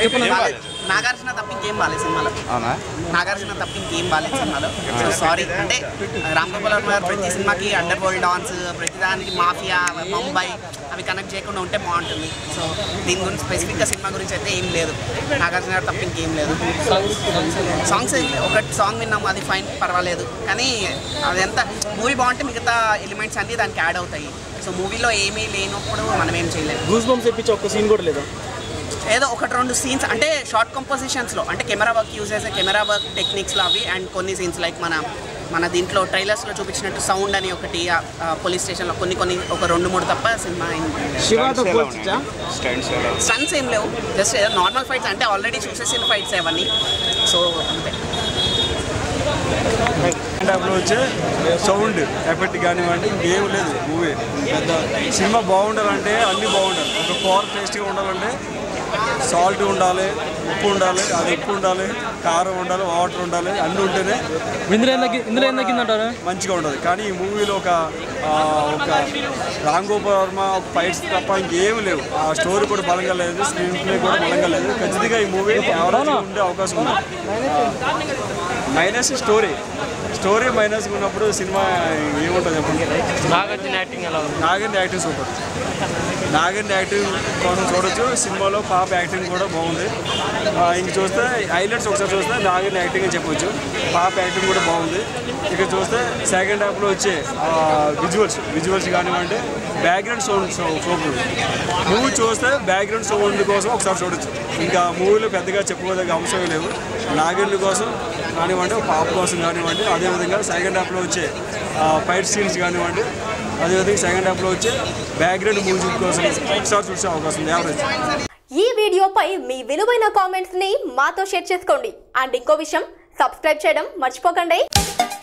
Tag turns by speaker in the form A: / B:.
A: చెప్పండి
B: బాలేదు. నాగార్జున తప్ప ఇంకేం బాలేదు సినిమాలో
A: అవునా
B: నాగార్జున తప్ప ఇంకేం బాలేదు సినిమాలో సో సారీ అంటే రామ్ గోపాల్ వర్మ గారు ప్రతి సినిమాకి అండర్ వరల్డ్ డాన్స్ ప్రతి దానికి మాఫియా ముంబై అవి కనెక్ట్ చేయకుండా ఉంటే బాగుంటుంది సో దీని గురించి స్పెసిఫిక్గా సినిమా గురించి అయితే ఏం లేదు నాగార్జున గారు తప్ప ఇంకేం లేదు సాంగ్స్ ఒక సాంగ్ విన్నాము అది ఫైన్ పర్వాలేదు కానీ అది ఎంత మూవీ బాగుంటే మిగతా ఎలిమెంట్స్ అన్నీ దానికి యాడ్ అవుతాయి సో మూవీలో ఏమీ లేనప్పుడు మనం ఏం చేయలేము
C: గూస్ బంప్స్ తెప్పించి ఒక్క సీన్ కూడా లేదా
B: ఏదో ఒకటి రెండు సీన్స్ అంటే షార్ట్ కంపోజిషన్స్లో అంటే కెమెరా వర్క్ యూజ్ చేసే కెమెరా వర్క్ టెక్నిక్స్లో అవి అండ్ కొన్ని సీన్స్ లైక్ మన మన దీంట్లో ట్రైలర్స్లో చూపించినట్టు సౌండ్ అని ఒకటి పోలీస్ స్టేషన్లో కొన్ని కొన్ని ఒక రెండు మూడు తప్ప సినిమా
C: శివాతో పోల్చా
A: స్టంట్స్ ఎలా ఉన్నాయి?
B: స్టన్స్ ఏం లేవు జస్ట్ ఏదో నార్మల్ ఫైట్స్ అంటే ఆల్రెడీ చూసేసిన ఫైట్స్ అవన్నీ సో అంతే
D: లో వచ్చే సౌండ్ ఎఫెక్ట్ కానివ్వండి ఏం లేదు మూవీ పెద్ద సినిమా బాగుండాలంటే అన్నీ బాగుండాలి ఒక కూర టేస్ట్గా ఉండాలంటే సాల్ట్ ఉండాలి ఉప్పు ఉండాలి అది ఉప్పు ఉండాలి కారం ఉండాలి వాటర్ ఉండాలి అన్నీ ఉంటేనే
C: ఇందులో ఏం తగ్గి ఇందులో ఏం తగ్గిందంటారు
D: మంచిగా ఉండదు కానీ ఈ మూవీలో ఒక ఆ, ఒక రామ్ గోపాల్ వర్మ ఒక ఫైట్స్ తప్ప ఇంకేం లేవు ఆ స్టోరీ కూడా బలంగా లేదు స్క్రీన్ ప్లే కూడా బలంగా లేదు ఖచ్చితంగా ఈ మూవీ యావరేజ్ ఉండే అవకాశం ఉంది మైనస్ స్టోరీ స్టోరీ మైనస్ ఉన్నప్పుడు సినిమా ఏముంటుంది చెప్పండి
C: నాగార్జున యాక్టింగ్ ఎలా ఉంది
D: Nagan acting super Nagan acting కోసం చూడొచ్చు సినిమాలో పాప యాక్టింగ్ కూడా బాగుంది ఆ, ఇంక చూస్తే హైలైట్స్ ఒకసారి చూస్తే నాగన్ యాక్టింగ్ అని చెప్పొచ్చు పాప యాక్టింగ్ కూడా బాగుంది ఇక చూస్తే సెకండ్ హాఫ్లో వచ్చే విజువల్స్ విజువల్స్ కానివ్వండి బ్యాక్గ్రౌండ్ సౌండ్ సూపర్ మూవీ చూస్తే బ్యాక్గ్రౌండ్ సౌండ్ కోసం ఒకసారి చూడొచ్చు ఇంకా మూవీలో పెద్దగా చెప్పుకోదగ్గ అంశం లేవు నాగన్ కోసం కానివ్వండి పాప కోసం కానివ్వండి అదేవిధంగా సెకండ్ హాఫ్లో వచ్చే ఫైట్ సీన్స్ కానివ్వండి అదేవిధంగా సెకండ్ హాఫ్లో వచ్చే బ్యాక్గ్రౌండ్ మ్యూజిక్ కోసం ఒకసారి చూసే అవకాశం ఉంది యావరేజ్
E: ఈ వీడియోపై మీ విలువైన కామెంట్స్ ని మాతో షేర్ చేసుకోండి అండ్ ఇంకో విషయం సబ్స్క్రైబ్ చేయడం మర్చిపోకండి